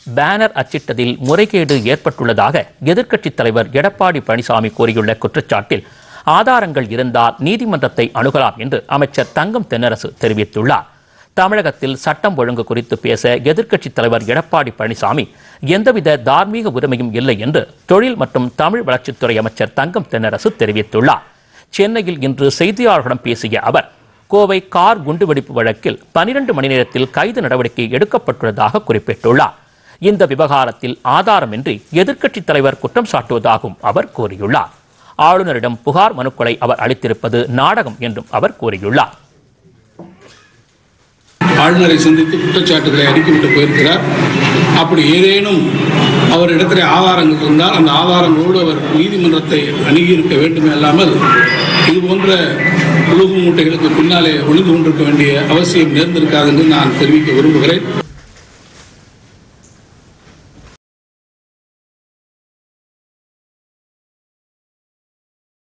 banner அச்சிட்டதில் முறைகேடு ஏற்பட்டுள்ளதாக எதிர்க்கட்சித் தலைவர் எடப்பாடி பழனிசாமி கூறியுள்ள குற்றச்சாட்டில் ஆதாரங்கள் இருந்தால் நீதிமன்றத்தை அணுகலாம் என்று அமைச்சர் தங்கம் தென்னரசு தெரிவித்துள்ளார் தமிழகத்தில் சட்டம் ஒழுங்கு குறித்து பேச எதிர்க்கட்சித் தலைவர் எடப்பாடி பழனிசாமி எந்தவித தார்மீக உரிமையும் இல்லை என்று தொழில் மற்றும் தமிழ் வளர்ச்சித்துறை அமைச்சர் தங்கம் தென்னரசு தெரிவித்துள்ளார் சென்னையில் இன்று செய்தியாளர்களிடம் பேசிய அவர் கோவை கார் குண்டுவெடிப்பு வழக்கில் பனிரெண்டு மணி நேரத்தில் கைது நடவடிக்கை எடுக்கப்பட்டுள்ளதாக குறிப்பிட்டுள்ளார் இந்த விவகாரத்தில் ஆதாரமின்றி எதிர்க்கட்சித் தலைவர் குற்றம் சாட்டுவதாகவும் அவர் கூறியுள்ளார் ஆளுநரிடம் புகார் மனுக்களை அவர் அளித்திருப்பது நாடகம் என்றும் அவர் கூறியுள்ளார் ஆளுநரை சந்தித்து குற்றச்சாட்டுகளை அறிக்கைவிட்டு போயிருக்கிறார் அப்படி ஏதேனும் அவர் இடத்துல ஆதாரங்கள் இருந்தால் அந்த ஆதாரங்களோடு அவர் நீதிமன்றத்தை அணுகியிருக்க வேண்டுமே அல்லாமல் இது போன்ற உழுகு மூட்டைகளுக்கு பின்னாலே ஒளிந்து கொண்டிருக்க வேண்டிய அவசியம் நேர்ந்திருக்காது என்று நான் தெரிவிக்க விரும்புகிறேன்